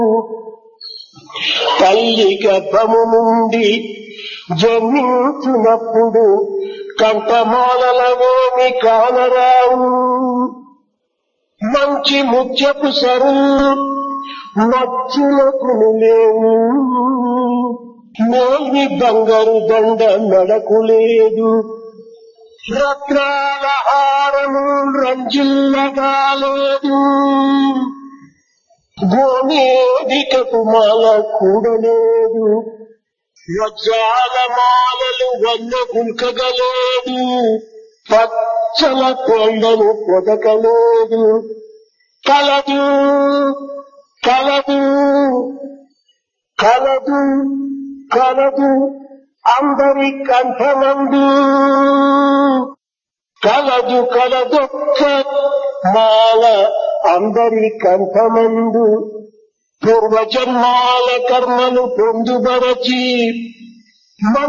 తల్లి గర్భము నుండి జన్మించినప్పుడు కంఠమాలలవేమి కానరావు మంచి ముత్యపు సరు మచ్చులకు లేవు మేల్ని బంగారు దండ నడకు లేదు రత్నాల హారము రంజిల్లగా లేదు గోమేదికపు మాల కూడలేదు వజ్రాల మాలలు వన్న గుల్కగలేదు పచ్చల కొండను పొదకలేదు కలదు కలదు కలదు కలదు అందరి కంఠమందు కలదు కలదొక్క మాల అందరి కంఠమందు పూర్వజన్మాల కర్మను పొందుబరచి